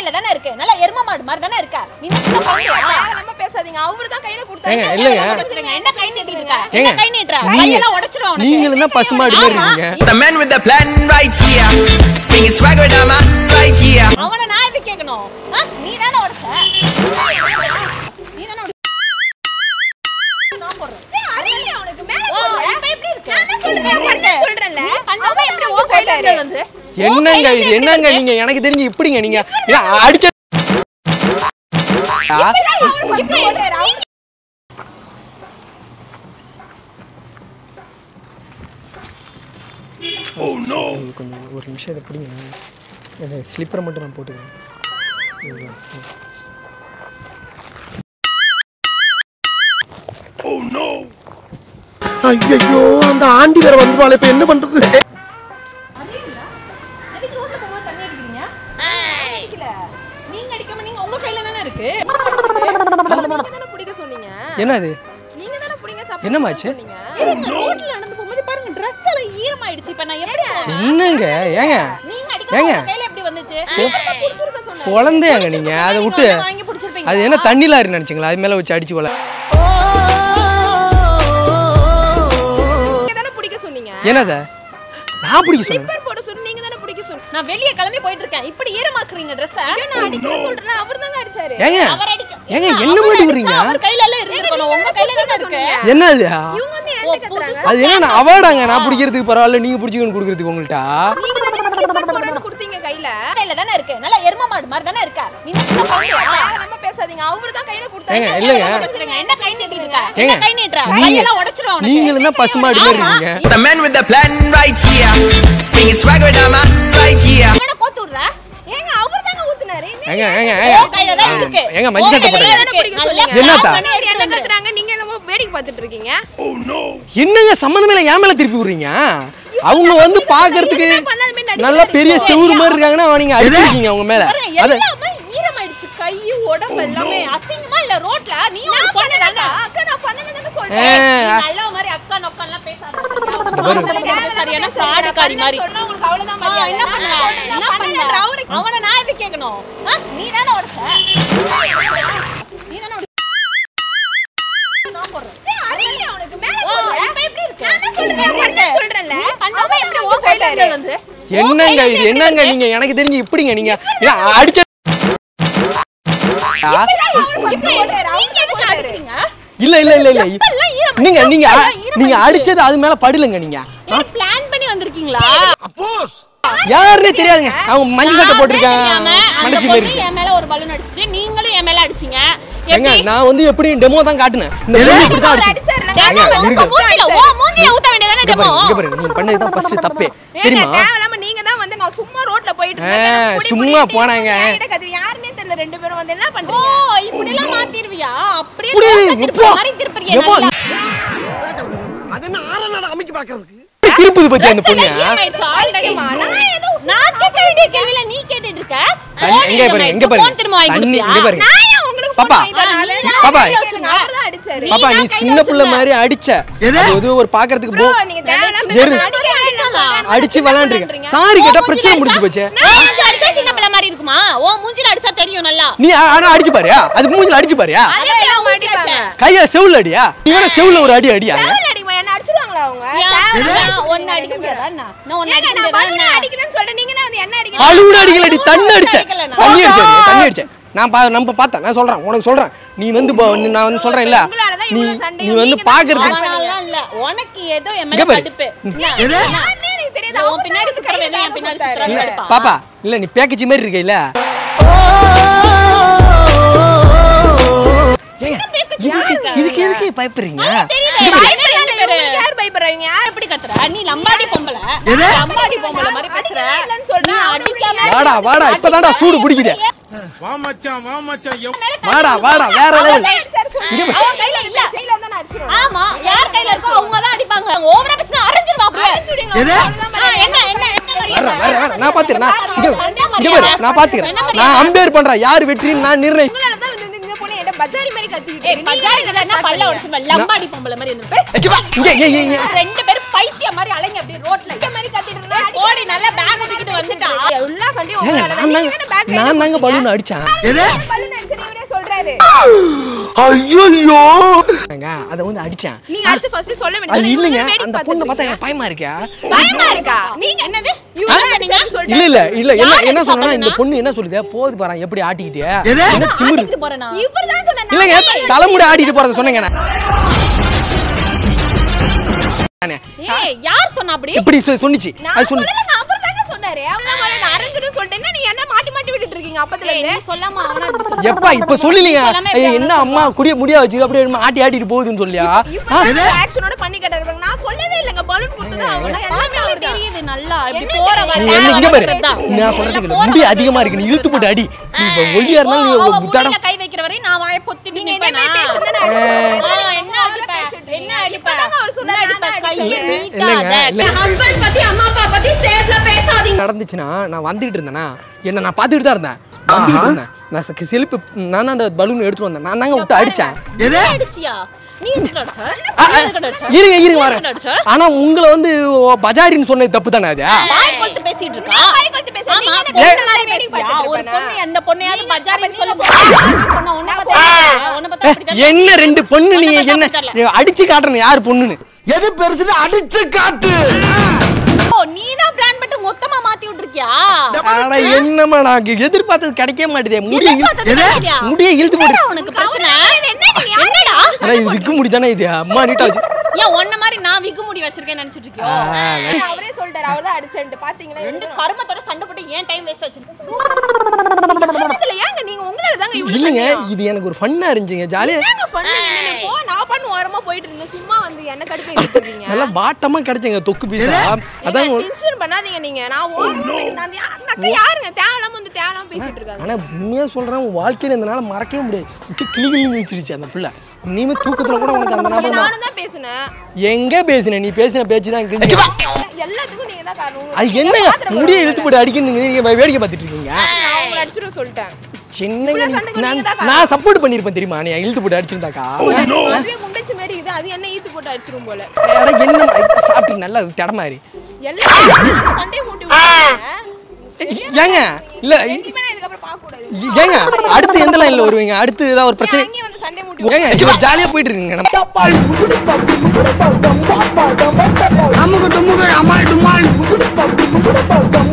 கையில தானே இருக்கு நல்லா எரும மாடு மாதிரி தானே இருக்கா நீ என்ன குழந்தையா? தேவையில்லாம பேசாதீங்க அவர்தான் கையில கொடுத்தாரு ஏங்க இல்லைங்க என்ன பேசுறீங்க? என்ன கை நீட்டிட்டு இருக்க ஏங்க என்ன கை நீட்டுற நீங்க கையெல்லாம் உடைச்சிரும் உனக்கு. நீங்களும் தான் பசுமாடு மாதிரி ஆமா. இருக்கீங்க The man with the plan right here. Bringing swag with the man right here. அவனை நான் எதுக்கு கேட்கணும் ஆ? நீ தானே உடைச்ச நீ தானே உடைச்ச நான் போடுறேன் அறிவில்லை அவனுக்கு மேல ஓ, போடுற. இப்ப எப்படி இருக்கு? நான் தான் சொல்றேன், எப்படி பண்ண இருக்கு? சொல்றேன்ல. நீ பண்ணாம அவன் எப்படி தான் உன் கையில போட்டாரு. இருந்தது வந்து? உன் என்னங்க கையில இது எப்படி என்னங்க இருக்கு? நீங்க எனக்கு தெரிஞ்சு இப்படிங்க நீங்க ஏன் அடிச்ச ஆ? அவர் first போட்டாரு. அவன் இது கொஞ்சம் ஒரு நிமிஷம் இதை பிடிங்க இந்த ஸ்லிப்பரை மட்டும் நான் போட்டுக்கிறேன் இதுதான். ஐயோ அந்த ஆண்டி வேற வந்துருவாள் இப்ப என்ன பண்றது எதுக்கு ரோட்ல போகும்போது தண்ணி அடிக்கிறீங்க? அடிக்கல. நீங்க அடிக்காம நீங்க உங்க கையில தானே இருக்கு நீங்க தானே பிடிக்க சொன்னீங்க என்ன அது நீங்க தானே பிடிங்க சாப்பிட என்னமாச்சு? சொன்னீங்க ஏங்க, ரோட்ல நடந்து போகும்போது பாருங்க Dress எல்லாம் ஈரமாயிடுச்சு இப்ப நான் எப்படி என்னங்க ஏங்க நீங்க அடிக்காம ஏங்க. உங்க கையில எப்படி வந்துச்சு பிடிச்சிருக்க சொன்னேன் குழந்தையாங்க நீங்க அதை விட்டு நீங்க வாங்கி பிடிச்சிருப்பீங்க அது என்ன தண்ணி லாரி நினைச்சீங்களா அது மேல வச்சு அடிச்சு கொள்ள நீங்க தானே பிடிக்க சொன்னீங்க என்னத நான் பிடிக்க சொன்னேன் ஸ்லிப்பர் போட சொல்லி நீங்க தானே பிடிக்க சொன்னீங்க நான் வெளிய கிளம்பி போயிட்டு இருக்கேன் இப்படி ஈரமாக்குறீங்க Dress நான் அடிக்கல சொல்றேன் அவர் தாங்க அடிச்சாரு ஏங்க அவர் அடிக்க ஏங்க, இல்ல, என்ன அவர் மாட்டி அடிச்சா விடுறீங்க? அவர் கையில எல்லாம் இருந்திருக்கணும் உங்க கையில தானே இருக்கு என்ன அது இவங்க வந்து ஓ, என்கிட்ட கத்துறாங்க புதுசா அது என்ன அவார்டாங்க நான் பிடிக்கிறதுக்கு பரவாயில்ல நீங்க பிடிச்சிக்கணும் கொடுக்குறதுக்கு உங்கள்கிட்ட நீங்க தானே ஸ்லிப்பர் போடுறேன்னு கொடுத்தீங்க கையில கையில தானே இருக்கு நல்லா எரும மாடு மாதிரி தானே இருக்கா நீ என்ன குழந்தையா? தேவையில்லாம பேசாதீங்க அவர்தான் கையில கொடுத்தாரு ஏங்க இல்லைங்க என்ன பேசுறீங்க? என்ன கை நீட்டிட்டு இருக்க? ஏங்க, என்ன கை நீட்டுற? நீங்க- கையெல்லாம் உடைச்சிரும் உனக்கு. நீங்களும் தான் பசுமாடு மாதிரி இருக்கீங்க The man with the plan right here. Bringing swag with the man right here. என்னடா கோத்து விடுற? ஏங்க அவர் தாங்க ஊத்துனாரு ஏங்க ஏங்க உன் கையில தான் ஏங்க இருக்கு. ஏங்க உன் மஞ்சள் கையில சட்டை தான் போடுங்க இருக்கு. பிடிக்க நல்லா சொன்னீங்க. என்னத்தா? plan பண்ணி என்ன எடுத்துட்டு வந்துரு. கத்துறாங்க நீங்க என்னமோ வேடிக்கை பார்த்துட்டு இருக்கீங்க என்னங்க சம்மந்தமே இல்லை ஏன் மேல திருப்பி விடுறீங்க அவங்க வந்து பாக்குறதுக்கு என்ன பண்ணாத மாதிரி நடிக்கிறாரு நல்லா பெரிய செவுரு மாதிரி இருக்காங்கன்னா நீங்க அடிச்சிருக்கீங்க அவங்க மேல பாருங்க, அது எல்லாமே ஈரமாயிடுச்சு. கை, உடம்பு எல்லாமே அசிங்கமா இல்ல ரோட்ல நீ ஒரு பொண்ணு தானே? அக்கா நான் பண்ணலன்னு ஆ, நீ நல்ல மாதிரி அக்கா நொக்கம்லாம் பேசாத. சரியா? பாரு. சரியான fraud-காரி மாதிரி. சொன்னா உங்களுக்கு அவ்வளவுதான் ஆ, மரியாதை. என்ன நான் பண்ண? சொன்னேன், என்ன நான் பண்ண? பண்ணலன்ற அவரு- அவனை நான் எதுக்கு கேட்கணும்? ஆ, நீ தானே உடைச்ச? நீ தானே உடைச்ச? நான் போடுறேன். ஏய், அறிவில்லை அவனுக்கு மேல ஓ, போடுற. இப்ப எப்படி இருக்கு? நான் தான் சொல்றேன், எப்படி பண்ண இருக்கு? சொல்றேன்ல. நீ பண்ணாம அவன் எப்படி தான் உன் கையில போட்டாரு. இருந்தது வந்து? உன் என்னங்க கையில இது எப்படி என்னங்க இருக்கு? நீங்க எனக்கு தெரிஞ்சு இப்படிங்க நீங்க ஏன் அடிச்ச ஆ? இப்ப எது- நீங்க எதுக்கு அடிக்கிறீங்க? இல்ல இல்ல இல்ல இல்ல எப்பெல்லாம் ஈரமா- நீங்க நீங்க எப்பெல்லாம் ஈரமா நீங்க இருக்கு? அடிச்சது அது மேல படுலங்க நீங்க ஏன் plan பண்ணி வந்திருக்கீங்களா யாருன்னே தெரியாதுங்க அவங்க மஞ்சள் சட்டை யாருமே போட்டிருக்காங்க தெரியாம அந்த மனுஷி பொண்ணு மாதிரி இருக்கு. என் மேல ஒரு balloon அடிச்சுச்சு, நீங்களும் என் மேல அடிச்சீங்க. ஏங்க எப்படி? நான் வந்து எப்படி டெமோ தான் காட்டுனேன் இந்த பொண்ணு இப்படி தான் அவர் அடிச்சு அடிச்சாருல. ஏங்க, ஏங்க, உங்க இருங்க. மூஞ்சில, உன் மூஞ்சில ஊத்த வேண்டியதானே இங்க demo? பாருங்க இங்க பாருங்க நீங்க பண்ணது தான் ஃபர்ஸ்ட் தப்பே ஏங்க, தெரியுமா தேவையில்லாம நீங்க தான் வந்து நான் சும்மா ரோட்ல போயிட்டு ஆ, இருந்தேன். புடி, சும்மா புடின்னு போனாங்க. என்கிட்ட கத்துது. யாருன்னே தெரியல ரெண்டு பேரும் வந்து என்ன ஓ, பண்றீங்க இப்படிலாம் மாத்திருவியா? அப்படியே புடி, ரோட்ல திருப்புற எப்பா? மாதிரி திருப்புறியே எப்பா? நல்லா. அது என்ன ஆற நாடு அமைக்க பாக்குறதுக்கு திருப்பதி பத்தி அந்த பொண்ணு ஈரமாயிடுச்சு already. பைத்தியமா? நான் ஏதோ நான் கேட்க வேண்டிய கேள்வியில நீ கேட்டுட்டு இருக்க. தண்ணி phone எங்க பாருங்க எங்க ஈரமாயிடுச்சு, பாருங்க phone திரும்ப வாங்கி தண்ணி கொடுப்பியா? இங்க பாருங்க நான் ஏன் உங்களுக்கு பாப்பா. phone வாங்கி தரேன்? ஆ, நீ அது தான் பாப்பா. கையில வச்சிருந்த. அவர் தான் அடிச்சாரு. பாப்பா நீ தான் கையில சின்ன புள்ள வச்சிருந்த. மாதிரி அடிச்ச அது வந்து ஒரு பாக்குறதுக்கு bro, போ நீங்க தேவையில்லாம எரு. பேசாம அடிக்காதீங்க, நான் சொல்றேன். அடிச்சு விளாண்டுருக்க சாரி கேட்டா பிரச்சனை முடிஞ்சு போச்சு உன் மூஞ்சில அடிச்சா சின்ன பிள்ளை மாதிரி இருக்குமா உன் மூஞ்சில அடிச்சா தெரியும் நல்லா நீ ஆனா அடிச்சு பாரியா அதுக்கு மூஞ்சில அடிச்சு பாரியா அதே அதே நான் அவங்க அடிப்பாங்க. கையில செவுல அடியா நீ வேணா செவுல ஒரு அடி அடியா தேவையில்ல அடிக்குமா? என்ன அடிச்சிருவாங்களா அவங்க? ஒன்னு அடிக்க முடியாதா என்ன? நான் ஒன்னு ஏங்க, அடிக்க நான் முடியாதா balloon என்ன? அடிக்கலன்னு சொல்றேன். நீங்க என்ன வந்து என்ன அடிக்கிறீங்க? அழுவுட அடிக்கலடி தண்ணி அடிச்ச அடிக்கல நான். தண்ணி அடிச்ச தண்ணி அடிச்ச நான் பா நம்ம பார்த்தேன் நான் சொல்றேன் உனக்கு சொல்றேன் நீ வந்து போ- நீ- நான் வந்து சொல்றேன் இல்ல உங்களாலதான் நீ இவ்வளவு சண்டையும் நீ வந்து நீங்க தான் பாக்குறதுக்கு அவனாலலாம் இல்ல உனக்கு ஏதோ என் இங்க மேல பாரு. கடுப்பு யாருன்னே எனக்கு தெரியாது. உன் அவர் பின்னாடி தான் வந்து சுத்துறவன் கையில என் பின்னாடி கொடுத்தாரு. சுத்துறான் இல்ல கடுப்பா? பாப்பா இல்ல நீ பேக்கச்சி மாதிரி இருக்க இல்ல ஏங்க, இதுக்கு இதுக்கு எதுக்கு பயப்படுறீங்க தெரியுதே, பயமே ரெண்டு பேரு. உங்களுக்கு யார் பயப்படுறாங்க? யார் எப்படி கத்துற நீ லம்பாடி பொம்பளை லம்பாடி பொம்பளை மாதிரி பேசுற அடிக்கவே இல்லைன்னு சொல்றேன். நீ அவனை அடிக்காம வாடா வாடா இப்பதான்டா சூடு பிடிக்குது வா மச்சான் வா மச்சான் எவ்- வாடா வாடா வேற லெவல் அடிச்சாரு சொல்லு. இங்க பாரு. அவன் கையில இல்ல கையில வந்தா நான் அடிச்சிருவேன். ஆமா யார் கையில இருக்கோ அவங்க தான் அடிப்பாங்க ஓவரா பேசினா அரைஞ்சிருவா அப்படியே அடிச்சுடுங்க. அவ்வளவுதான் ஆ, என்ன என்ன என்ன வர வர வர நான் பாத்துக்கிறேன் நான் இங்க என்ன இங்க பாரு நான் பாத்துக்கிறேன் என்ன நான் அம்பேர் பண்றேன் யார் வெற்றின்னு நான் நிர்ணயம் உங்களால தான் வந்து இந்த பொண்ணு என்கிட்ட பஜாரி மாதிரி கத்திக்கிட்டு ஏய் இருக்கீங்க. பஜாரி நீங்க இதெல்லாம் என்ன start பல்ல பண்ணீங்க. உடைச்சு லம்பாடி பொம்பளை மாதிரி இருந்து இங்க இங்க இங்க, இங்க ரெண்டு பேரும் பைத்திய மாதிரி அலைங்க அப்படியே ரோட்ல இந்த மாதிரி கத்திட்டு இருந்தா ஓடி நல்லா பேக் தூக்கிட்டு வந்துட்டா எல்லா சண்டையும் ஏங்க உங்களால தான். நான் நீங்க தானே back தாங்க நான் தாங்க பலூன் அடிச்சேன் பலூன் அடிச்சு இவரே சொல்றாரு ஐயோ ஏங்க, அதை வந்து அடிச்சேன் நீங்க அடிச்சு ஃபர்ஸ்ட் சொல்ல அது வேண்டியது இல்லைங்க வேடிக்கை அந்த பொண்ணை பார்த்தா பார்த்துட்டு எனக்கு பயமா இருக்கா பயமா இருக்கா நீங்க என்னது இவங்க என்ன சொன்னீங்க இல்ல இல்ல இல்ல என்ன யார் என்ன அடிச்சா சொன்னா இந்த அப்படின்னா? பொண்ணு என்ன சொல்லுது போது பாரு எப்படி ஆட்டிக்கிட்டு என்ன திமிரு ஆட்டிட்டு போறேனா இவர்தான் சொன்னாரு இல்லைங்க தலைமுடி ஆட்டிட்டு போறத சொன்னேங்க நான். நானே. ஏய் யார் சொன்னா அப்படி இப்படி சொ- சொன்னிச்சு நான் அது சொன்னி சொல்லலங்க அவர் தாங்க சொன்னாரு அவங்க மாதிரி நான் அரைஞ்சிடும் சொல்லிட்டேன்னா நீ என்ன மாட்டி மாட்டி விட்டுட்டு இருக்கீங்க அப்பத்துல ஏய், இருந்து நீ சொல்லாம அவனா இப்படி சொல்றான். எப்பா இப்ப சொல்லலீங்க சொல்லாம ஏய், எப்படி என்ன அம்மா குடிய முடியா வச்சு அப்படியே என்னமோ ஆட்டி ஆட்டிட்டு போகுதுன்னு சொல்லியா இப்ப ஆக்ஷனோட பண்ணி கேட்டாரு நான் சொல்லவே இல்லைங்க பலூன் கொடுத்தது அவங்க எல்லாமே பார்த்தாலே அவர்தான் தெரியுது நல்லா இப்படி என்ன போற தெரியுது? நீ வர என்ன இங்க பாரு தான். நான் சொல்றதுக்கு இல்ல முடி அதிகமா இருக்கு நீ இழுத்து போட்டு அடி நீ இப்ப ஒல்லியா ஓ, அவ இருந்தாலும் நீ தடம் முடியில கை வைக்கிற வரையும் நான் வாயை பொத்திட்டு நீங்க இதே நிப்பேனா? மாதிரி பேசுனா நான் ஆ, அடிப்பேன். என்ன அவரை அடிப்ப? பேசிட்டு என்ன இருக்கீங்க. அடிப்ப? இப்பதாங்க அவர் சொன்னாரு, என்ன அடிப்ப? நான் தான் கையை அடிச்சேன். இல்லைங்க நீட்டாத. இல்ல ஹஸ்பண்ட் பத்தி அம்மா அப்பா பத்தி ஸ்டேஜ்ல பேசாதீங்க நடந்துச்சுன்னா நான் வந்துட்டு இருந்தேனா என்ன நான் பார்த்துட்டு தான் இருந்தேன் வந்துட்டு இருந்தேன் நான் செ- செருப்பு நான் தான் அந்த பலூன் எடுத்துட்டு வந்தேன் நான் தாங்க விட்டு அடிச்சேன் நீ அடிச்சியா? நீ எதுக்கு அடிச்ச? ஆ, நீ ஆ, எதுக்கு அடிச்ச? இருங்க இருங்க நீ வரேன் எதுக்கு அடிச்ச? ஆனா உங்களை வந்து ஓ, பஜாரின்னு சொன்னது தப்பு தானே அது வாய் கொளுத்து பேசிட்டு இருக்கா? வாய் கொளுத்து பேசுற. ஆமா, நீங்க பொண்ணு என்ன மாதிரி வேடிக்கை பேசுறியா? பார்த்துட்டு ஒரு இருப்பேனா? பொண்ணு எந்த பொண்ணையாவது நீங்க பஜாரின்னு அப்ப சொல்லும் நீங்க போது, பொண்ணு உன்னை பார்த்தா தெரியல. உன்னை பார்த்தா அப்படி தெரியல. என்ன ரெண்டு பொண்ணு நீ உன்னை பார்த்தா என்ன அப்படி தெரியல. நீ அடிச்சு காட்டுறேன் யார் பொண்ணுன்னு எது பெருசுன்னு அடிச்சு காட்டு ஓ, நீதான் plan பண்ணிட்டு மொத்தமா மாத்தி விட்டுருக்கியா? அட என்னம்மா நான் எதிர்பார்த்தது கிடைக்க மாட்டேதே முடிய இழு- எதிர்பார்த்தது கிடைக்கலையா? முடிய இழுத்து போட்டு என்னடா உனக்கு பிரச்சனை? என்னடா? ஆனா இது விக்கு முடி தானே இது அம்மா நீட்டா வச்சு ஏன் உன்ன மாதிரி நான் விக்கு முடி வச்சிருக்கேன்னு நினைச்சிட்டு இருக்கியோ? ஆ, அவரே சொல்லிட்டாரு அவர்தான் அடிச்சேன்ட்டு பாத்தீங்களா ரெண்டு கருமத்தோட சண்டை போட்டு ஏன் டைம் வேஸ்ட் வச்சிருக்க இதுல ஏங்க நீங்க உங்களால தாங்க இவ்வளவு இல்லைங்க சண்டையா? இது எனக்கு ஒரு ஃபன்னா இருந்துச்சுங்க ஜாலியா ஏங்க fun என்னன்னு போ நான் பண்ணு ஓரமா போயிட்டு இருந்தேன் சும்மா வந்து என்ன கடுப்பு ஏத்திட்டு நல்லா பாட்டமா கிடைச்சங்க தொக்கு பீஸா அதான் உங்க- டென்ஷன் பண்ணாதீங்க நீங்க நான் ஓரமா போயிட்டு இருந்தேன். அந்த யா- அந்த அக்கா யாருங்க தேவையில்லாம வந்து தேவையில்லாம பேசிட்டு இருக்காங்க ஆனா உண்மையா சொல்றேன் உன் வாழ்க்கையில இந்த நாள் மறக்கவே முடியாது விட்டு கிளி கிளி வச்சிருச்சு அந்த பிள்ளை இனிமே தூக்கத்துல கூட உனக்கு அந்த ஞாபகம் தான் நானும் தான் பேசினேன் எங்க பேசுன நீ பேசின பேச்சு தான் கிழிஞ்சு எல்லாத்துக்கும் நீங்க தான் காரணம் அது நீங்க என்ன பாத்திரம் முடிய கழுவுங்க. இழுத்து போட்டு அடிக்கணுங்க நீங்க வேடிக்கை பார்த்துட்டு இருக்கீங்க நான் உங்களை அடிச்சிடும் சொல்லிட்டேன் சின்ன சண்டைக்கு நான் நீங்க தான் நான் சப்போர்ட் பண்ணிருப்பேன் தெரியுமா நீ இழுத்து போட்டு அடிச்சிருந்தாக்கா அதுவே முண்டச்சு மாதிரி இது அது என்ன ஈத்து போட்டு அடிச்சிரும் போல அட என்ன சாப்பிட்டு நல்லா தடமாரி எல்லாம் சண்டை மூட்டி விட்டுருங்க. ஏங்க இல்ல இனிமே நான் இதுக்கப்புறம் பார்க்க கூடாது ஏங்க அடுத்து எந்த லைன்ல வருவீங்க அடுத்து ஏதாவது ஒரு பிரச்சனை அங்கேயே வந்து சண்டை மூட்டி ஏங்க இது ஜாலியா போயிட்டு இருக்கீங்க நம்ம அமுகு டுமுகு அமால் டுமால்